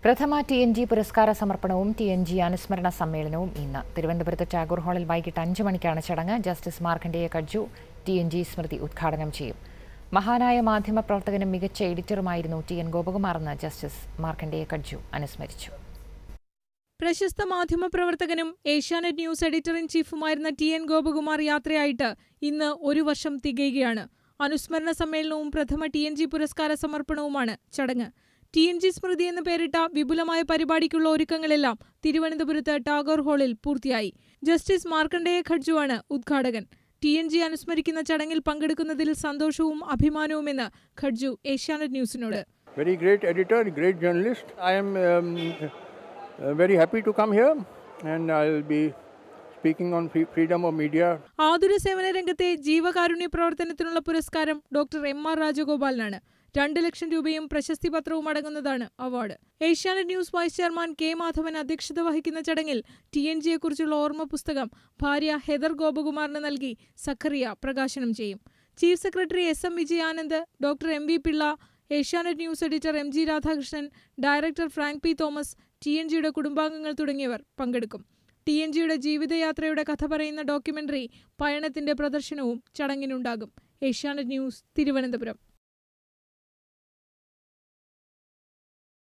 പ്രഥമ T N G പുരസ്കാര സമർപ്പണവും ടി എൻ ജി അനുസ്മരണ സമ്മേളനവും ഇന്ന് തിരുവനന്തപുരത്ത് ടാഗോർ ഹാളിൽ വൈകിട്ട് അഞ്ച് മണിക്കാണ് ചടങ്ങ് justice Markandeya Katju T N G സ്മൃതി ഉദ്ഘാടനം ചെയ്യും മഹാനായ മാധ്യമപ്രവർത്തകനും മികച്ച എഡിറ്ററുമായിരുന്നു ടി എൻ ഗോപകുമാറെന്ന് ജസ്റ്റിസ് മാർക്കണ്ഡേയ കഡ്ജു അനുസ്മരിച്ചു പ്രശസ്ത മാധ്യമപ്രവർത്തകനും ഏഷ്യാനെറ്റ് ന്യൂസ് എഡിറ്റർ ഇൻ ചീഫുമായിരുന്ന ടി എൻ ഗോപകുമാർ യാത്രയായിട്ട് ഇന്ന് ഒരു വർഷം തികയുകയാണ് അനുസ്മരണ സമ്മേളനവും പ്രഥമ ടി എൻ ജി പുരസ്കാര സമർപ്പണവുമാണ് ചടങ്ങ് ടി എൻ ജി സ്മൃതി എന്ന് പേരിട്ട വിപുലമായ പരിപാടിക്കുള്ള ഒരുക്കങ്ങളെല്ലാം തിരുവനന്തപുരത്ത് ടാഗോർ ഹാളിൽ പൂർത്തിയായി ജസ്റ്റിസ് മാർക്കണ്ഡേയ ഖഡ്ജുവാണ് ഉദ്ഘാടകൻ ടി എൻ ജി അനുസ്മരിക്കുന്ന ചടങ്ങിൽ പങ്കെടുക്കുന്നതിൽ സന്തോഷവും അഭിമാനവുമെന്ന് ഖഡ്ജു ഏഷ്യാനെറ്റ് ന്യൂസിനോട് very great editor, great journalist. I am um, uh, very happy to come here and I'll be speaking on free- freedom of media. ആതുര സേവന രംഗത്തെ ജീവകാരുണ്യ പ്രവർത്തനത്തിനുള്ള പുരസ്കാരം ഡോക്ടർ എം ആർ രാജഗോപാലിനാണ് രണ്ട് ലക്ഷം രൂപയും പ്രശസ്തി പത്രവും അടങ്ങുന്നതാണ് award Asianet news vice chairman K Madhavan അധ്യക്ഷത വഹിക്കുന്ന ചടങ്ങിൽ ടി എൻ ജിയെക്കുറിച്ചുള്ള ഓർമ്മ പുസ്തകം ഭാര്യ ഹെദർ ഗോപകുമാറിന് നൽകി സഖറിയ പ്രകാശനം ചെയ്യും chief secretary S M Vijayanand doctor M V Pillai Asianet news editor M G Radhakrishnan director Frank P Thomas T N ജിയുടെ കുടുംബാംഗങ്ങൾ തുടങ്ങിയവർ പങ്കെടുക്കും ടി എൻ ജിയുടെ ജീവിതയാത്രയുടെ കഥ പറയുന്ന ഡോക്യുമെന്ററി പയണത്തിന്റെ പ്രദർശനവും ചടങ്ങിനുണ്ടാകും ഏഷ്യാനെറ്റ് ന്യൂസ് തിരുവനന്തപുരം